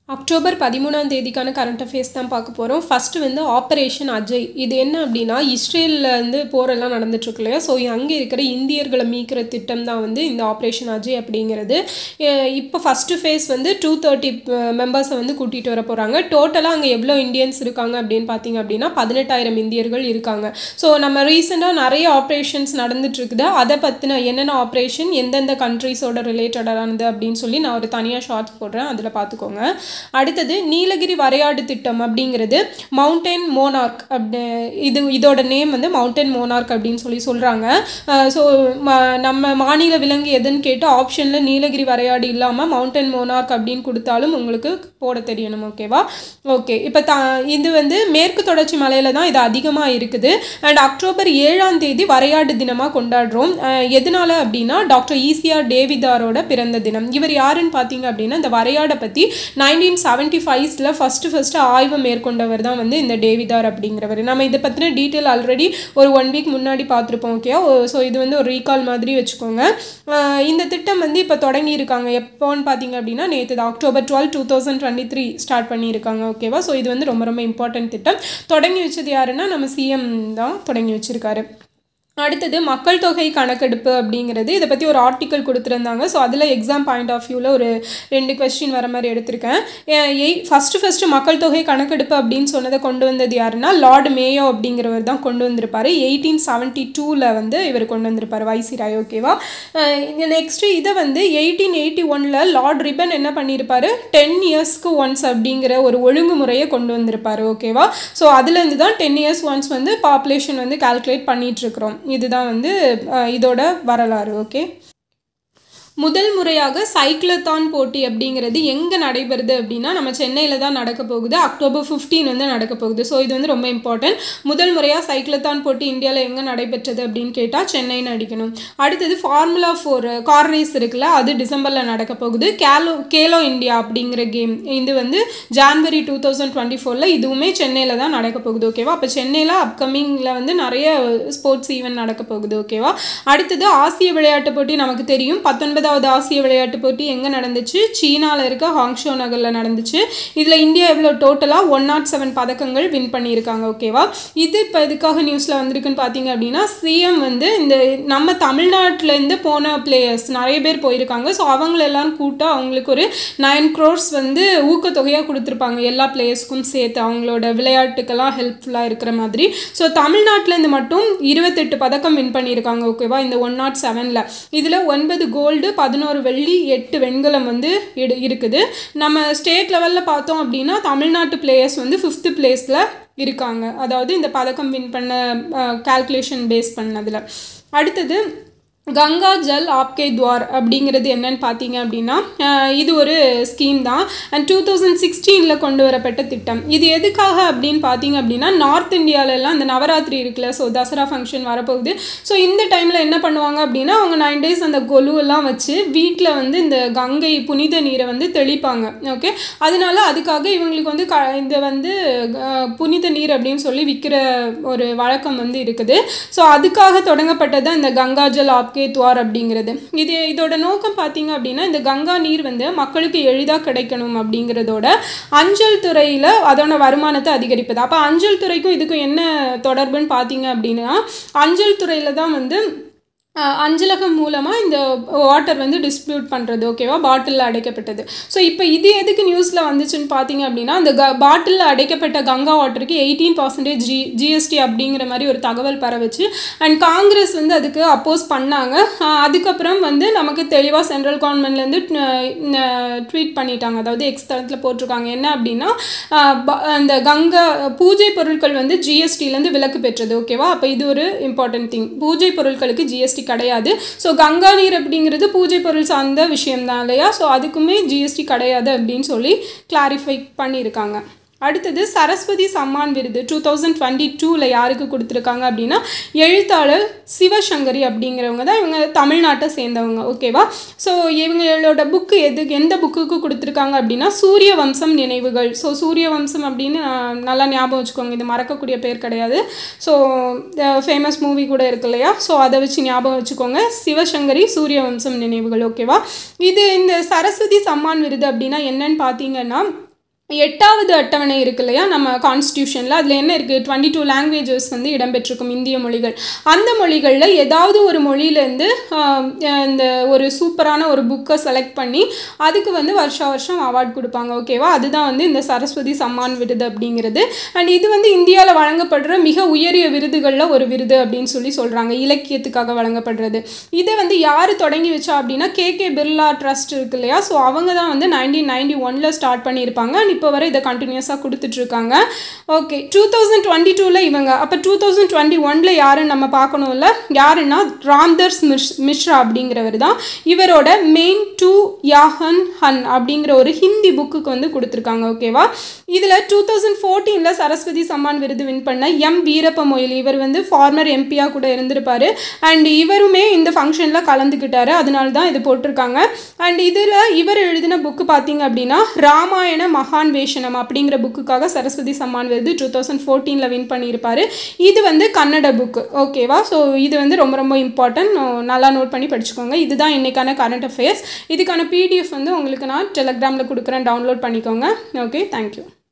October பதிமூணாம் தேதிக்கான current affairs தான் பார்க்க போகிறோம் ஃபஸ்ட்டு வந்து ஆப்ரேஷன் அஜய் இது என்ன அப்படின்னா இஸ்ரேலில் வந்து போரெல்லாம் நடந்துட்டுருக்கு இல்லையா ஸோ அங்கே இருக்கிற இந்தியர்களை மீட்கிற திட்டம் தான் வந்து இந்த ஆப்ரேஷன் அஜய் அப்படிங்கிறது அஹ் இப்போ ஃபஸ்ட்டு ஃபேஸ் வந்து டூ தேர்ட்டி மெம்பர்ஸை வந்து கூட்டிகிட்டு வர போகிறாங்க டோட்டலாக அங்கே எவ்வளோ இந்தியன்ஸ் இருக்காங்க அப்படின்னு பார்த்தீங்க அப்படின்னா பதினெட்டாயிரம் இந்தியர்கள் இருக்காங்க ஸோ நம்ம ரீசெண்டாக நிறைய ஆப்ரேஷன்ஸ் நடந்துட்டுருக்குது அதை பற்றின என்னென்ன ஆப்ரேஷன் எந்தெந்த கண்ட்ரீஸோட ரிலேட்டடானது அப்படின்னு சொல்லி நான் ஒரு தனியாக ஷார்ட்ஸ் போடுறேன் அதில் பார்த்துக்கோங்க அடுத்தது நீலகிரி வரையாடு திட்டம் அப்படிங்கிறது மவுண்டன் மோனார்க் அப்படி இது இதோட நேம் வந்து மவுண்டன் மோனார்க் அப்படின்னு சொல்லி சொல்கிறாங்க ஸோ நம்ம மாநில விலங்கு எதுன்னு கேட்டு ஆப்ஷனில் நீலகிரி வரையாடு இல்லாமல் மவுண்டன் மோனார்க் அப்படின்னு கொடுத்தாலும் உங்களுக்கு போட தெரியணும் ஓகேவா ஓகே இப்போ த இது வந்து மேற்கு தொடர்ச்சி மலையில் தான் இது அதிகமாக இருக்குது அண்ட் அக்டோபர் ஏழாம் தேதி வரையாடு தினமாக கொண்டாடுறோம் அஹ் எதனால அப்படின்னா டாக்டர் ஈசிஆர் டேவிதாரோட பிறந்த தினம் இவர் யாருன்னு பார்த்தீங்க அப்படின்னா இந்த வரையாடை பற்றி நைன்டீன் செவன்ட்டி ஃபைவ்ஸில் ஃபஸ்ட்டு ஃபஸ்ட்டு ஆய்வு மேற்கொண்டவர் தான் வந்து இந்த டேவிதார் அப்படிங்கிறவர் நம்ம இதை பற்றின டீட்டெயில் ஆல்ரெடி ஒரு ஒன் வீக் முன்னாடி பார்த்துருப்போம் ஓகே ஸோ இது வந்து ஒரு ரீகால் மாதிரி வச்சுக்கோங்க அஹ் இந்த திட்டம் வந்து இப்போ தொடங்கி இருக்காங்க எப்போன்னு பார்த்தீங்க அப்படின்னா நேற்று October twelve two thousand twenty three start பண்ணியிருக்காங்க ஓகேவா ஸோ இது வந்து ரொம்ப ரொம்ப இம்பார்ட்டன்ட் திட்டம் தொடங்கி வச்சது யாருன்னா நம்ம சிஎம் தான் தொடங்கி வச்சிருக்காரு அடுத்தது மக்கள் தொகை கணக்கெடுப்பு அப்படிங்கிறது இதை பற்றி ஒரு ஆர்டிக்கல் கொடுத்துருந்தாங்க ஸோ அதில் எக்ஸாம் பாயிண்ட் ஆஃப் வியூவில் ஒரு ரெண்டு கொஸ்டின் வர மாதிரி எடுத்திருக்கேன் எய் ஃபஸ்ட்டு ஃபஸ்ட்டு மக்கள் தொகை கணக்கெடுப்பு அப்படின்னு சொன்னதை கொண்டு வந்தது யாருன்னா லார்டு மேயோ அப்படிங்கிறவர் தான் கொண்டு வந்திருப்பார் எயிட்டீன் செவன்ட்டி டூவில் வந்து இவர் கொண்டு வந்திருப்பார் வைசிராய் ஓகேவா நெக்ஸ்ட்டு இதை வந்து எயிட்டீன் எயிட்டி ஒனில் லார்ட் ரிபன் என்ன பண்ணியிருப்பாரு டென் இயர்ஸ்க்கு ஒன்ஸ் அப்படிங்கிற ஒரு ஒழுங்குமுறையை கொண்டு வந்திருப்பார் ஓகேவா ஸோ அதுலேருந்து தான் டென் இயர்ஸ் ஒன்ஸ் வந்து பாப்புலேஷன் வந்து கால்குலேட் பண்ணிகிட்ருக்குறோம் இதுதான் வந்து அஹ், இதோட வரலாறு ஓகே முதல் முறையாக சைக்ளத்தான் போட்டி அப்படிங்கிறது எங்கே நடைபெறுது அப்படின்னா நம்ம சென்னையில் தான் நடக்க போகுது அக்டோபர் 15 வந்து நடக்க போகுது ஸோ இது வந்து ரொம்ப இம்பார்ட்டன்ட் முதல் முறையாக சைக்ளத்தான் போட்டி இந்தியாவில் எங்கே நடைபெற்றது அப்படின்னு கேட்டால் சென்னைன்னு அடிக்கணும் அடுத்தது ஃபார்முலா ஃபோர் கார் ரேஸ் இருக்குல்ல அது டிசம்பரில் நடக்க போகுது கேலோ கேலோ இந்தியா அப்படிங்கிற கேம் இது வந்து ஜான்வரி டூ தௌசண்ட் டுவெண்ட்டி ஃபோரில் இதுவுமே சென்னையில் தான் நடக்க போகுது ஓகேவா அப்போ சென்னையில் அப்கமிங்கில் வந்து நிறைய ஸ்போர்ட்ஸ் ஈவெண்ட் நடக்க போகுது ஓகேவா அடுத்தது ஆசிய விளையாட்டு போட்டி நமக்கு தெரியும் பத்தொன்பதாவது ஆசிய விளையாட்டு போட்டி எங்கே நடந்துச்சு சீனாவில் இருக்க ஹாங்ஷோ நகரில் நடந்துச்சு இதில் இந்தியா எவ்வளோ டோட்டலாக ஒன் நாட் செவன் பதக்கங்கள் வின் பண்ணியிருக்காங்க ஓகேவா இது இப்போ எதுக்காக நியூஸில் வந்திருக்குன்னு பார்த்தீங்க அப்படின்னா சிஎம் வந்து இந்த நம்ம தமிழ்நாட்டிலேருந்து போன பிளேயர்ஸ் நிறைய பேர் போயிருக்காங்க ஸோ அவங்களெல்லாம் கூட்ட அவங்களுக்கு ஒரு நைன் க்ரோர்ஸ் வந்து ஊக்கத்தொகையாக கொடுத்துருப்பாங்க எல்லா பிளேயர்ஸ்க்கும் சேர்த்து அவங்களோட விளையாட்டுக்கெல்லாம் ஹெல்ப்ஃபுல்லாக இருக்கிற மாதிரி ஸோ தமிழ்நாட்டிலேருந்து மட்டும் இருபத்தெட்டு பதக்கம் வின் பண்ணியிருக்காங்க ஓகேவா இந்த ஒன் நாட் செவனில் இதில் ஒன்பது கோல்டு பதினோரு வெள்ளி எட்டு வெண்கலம் வந்து இடு இருக்குது நம்ம ஸ்டேட் லெவலில் பார்த்தோம் அப்படின்னா தமிழ்நாட்டு பிளேயர்ஸ் வந்து ஃபிஃப்த்து பிளேஸில் இருக்காங்க அதாவது இந்த பதக்கம் வின் பண்ண கால்குலேஷன் பேஸ் பண்ணதில் அடுத்தது கங்கா ஜல் ஆப்கே துவார் அப்படிங்கிறது என்னன்னு பார்த்தீங்க அப்படின்னா அஹ், இது ஒரு ஸ்கீம் தான் அண்ட் டூ தௌசண்ட் சிக்ஸ்டீனில் கொண்டு வரப்பட்ட திட்டம் இது எதுக்காக அப்படின்னு பார்த்தீங்க அப்படின்னா நார்த் இந்தியாவிலலாம் இந்த நவராத்திரி இருக்குல்ல ஸோ தசரா ஃபங்க்ஷன் வரப்போகுது ஸோ இந்த டைமில் என்ன பண்ணுவாங்க அப்படின்னா அவங்க நைன் டேஸ் அந்த கொலு எல்லாம் வச்சு வீட்டில் வந்து இந்த கங்கை புனித நீரை வந்து தெளிப்பாங்க ஓகே அதனால அதுக்காக இவங்களுக்கு வந்து க இந்த வந்து அஹ், புனித நீர் அப்படின்னு சொல்லி விற்கிற ஒரு வழக்கம் வந்து இருக்குது ஸோ அதுக்காக தொடங்கப்பட்டது தான் இந்த கங்காஜல் ஆப்கே துவார் அப்படிங்கிறது இது இதோட நோக்கம் பார்த்தீங்க அப்படின்னா இந்த கங்கா நீர் வந்து மக்களுக்கு எளிதாக கிடைக்கணும் அப்படிங்கிறதோட அஞ்சல் துறையில் அதோட வருமானத்தை அதிகரிப்பது அப்போ அஞ்சல் துறைக்கும் இதுக்கும் என்ன தொடர்புன்னு பார்த்தீங்க அப்படின்னா அஞ்சல் துறையில் தான் வந்து அஹ், அஞ்சலகம் மூலமாக இந்த வாட்டர் வந்து டிஸ்ட்ரிபியூட் பண்ணுறது ஓகேவா பாட்டிலில் அடைக்கப்பட்டது ஸோ இப்போ இது எதுக்கு நியூஸில் வந்துச்சுன்னு பார்த்தீங்க அப்படின்னா அந்த க பாட்டிலில் அடைக்கப்பட்ட கங்கா வாட்டருக்கு எயிட்டீன் பர்சன்டேஜ் ஜி ஜிஎஸ்டி அப்படிங்கிற மாதிரி ஒரு தகவல் பரவச்சு அண்ட் காங்கிரஸ் வந்து அதுக்கு அப்போஸ் பண்ணாங்க அஹ், அதுக்கப்புறம் வந்து நமக்கு தெளிவாக சென்ட்ரல் கவர்மெண்ட்லேருந்து ட்வீட் பண்ணிட்டாங்க அதாவது எக்ஸ் தளத்தில் போட்டிருக்காங்க என்ன அப்படின்னா அஹ், ப- அந்த கங்கா பூஜை பொருட்கள் வந்து ஜிஎஸ்டிலேருந்து விலக்கு பெற்றது ஓகேவா அப்போ இது ஒரு இம்பார்ட்டன்ட் திங் பூஜை பொருட்களுக்கு ஜிஎஸ்டி கிடையாது ஸோ கங்கா நீர் அப்படிங்கிறது பூஜை பொருள் சார்ந்த விஷயம்தான் இல்லையா ஸோ அதுக்குமே ஜிஎஸ்டி கிடையாது அப்படின்னு சொல்லி கிளாரிஃபை பண்ணியிருக்காங்க அடுத்தது சரஸ்வதி சம்மான் விருது டூ தௌசண்ட் டுவெண்ட்டி டூவில் யாருக்கு கொடுத்துருக்காங்க அப்படின்னா எழுத்தாளர் சிவசங்கரி அப்படிங்கிறவங்க தான் இவங்க தமிழ்நாட்டை சேர்ந்தவங்க ஓகேவா ஸோ இவங்களோட புக்கு எது எந்த புக்குக்கு கொடுத்துருக்காங்க அப்படின்னா சூரிய வம்சம் நினைவுகள் ஸோ சூரிய வம்சம் அப்படின்னு ஆஹ், நல்லா ஞாபகம் வச்சுக்கோங்க இது மறக்கக்கூடிய பேர் கிடையாது ஸோ ஃபேமஸ் மூவி கூட இருக்கு இல்லையா ஸோ அதை வச்சு ஞாபகம் வச்சுக்கோங்க சிவசங்கரி சூரிய வம்சம் நினைவுகள் ஓகேவா இது இந்த சரஸ்வதி சம்மான் விருது அப்படின்னா என்னன்னு பார்த்தீங்கன்னா எட்டாவது அட்டவணை இருக்கு இல்லையா நம்ம கான்ஸ்டியூஷனில் அதில் என்ன இருக்குது டுவெண்ட்டி டூ லாங்குவேஜஸ் வந்து இடம்பெற்றிருக்கும் இந்திய மொழிகள் அந்த மொழிகளில் ஏதாவது ஒரு மொழியிலேருந்து இந்த ஒரு சூப்பரான ஒரு புக்கை செலக்ட் பண்ணி அதுக்கு வந்து வருஷா வருஷம் அவார்ட் கொடுப்பாங்க ஓகேவா அதுதான் வந்து இந்த சரஸ்வதி சம்மான் விருது அப்படிங்கிறது அண்ட் இது வந்து இந்தியாவில் வழங்கப்படுற மிக உயரிய விருதுகளில் ஒரு விருது அப்படின்னு சொல்லி சொல்கிறாங்க இலக்கியத்துக்காக வழங்கப்படுறது இதை வந்து யார் தொடங்கி வச்சா அப்படின்னா கே கே பிர்லா ட்ரஸ்ட் இருக்கு இல்லையா ஸோ அவங்க தான் வந்து நைன்டீன் நைன்டி ஒனில் ஸ்டார்ட் பண்ணியிருப்பாங்க அண்ட் இப்போ வரை இதை கண்டினியூஸாக கொடுத்துட்ருக்காங்க ஓகே டூ தௌசண்ட் டுவெண்ட்டி டூவில் இவங்க அப்போ டூ தௌசண்ட் டுவெண்ட்டி ஒனில் யாருன்னு நம்ம பார்க்கணும்ல யாருன்னா ராம்தர்ஸ் மிஷ் மிஸ்ரா அப்படிங்கிறவர் தான் இவரோட மெயின் டூ யாஹன் ஹன் அப்படிங்கிற ஒரு ஹிந்தி புக்குக்கு வந்து கொடுத்துருக்காங்க ஓகேவா இதில் டூ தௌசண்ட் ஃபோர்டீனில் சரஸ்வதி சம்மான் விருது வின் பண்ண எம் வீரப்ப மொய்லி இவர் வந்து ஃபார்மர் எம்பியாக கூட இருந்திருப்பார் அண்ட் இவருமே இந்த ஃபங்க்ஷனில் கலந்துக்கிட்டாரு அதனால தான் இது போட்டிருக்காங்க அண்ட் இதில் இவர் எழுதின புக்கு பார்த்தீங்க அப்படின்னா ராமாயண மகான் வேஷனம் அப்படிங்கிற புக்குக்காக சரஸ்வதி சம்மான் விருது டூ தௌசண்ட் ஃபோர்டீனில் வின் பண்ணியிருப்பார் இது வந்து கன்னட புக்கு ஓகேவா ஸோ இது வந்து ரொம்ப ரொம்ப இம்பார்ட்டன்ட் நல்லா நோட் பண்ணி படிச்சுக்கோங்க இதுதான் இன்றைக்கான கரண்ட் அஃபேர்ஸ் இதுக்கான பிடிஎஃப் வந்து உங்களுக்கு நான் டெலகிராமில் கொடுக்குறேன் டவுன்லோட் பண்ணிக்கோங்க ஓகே தேங்க்யூ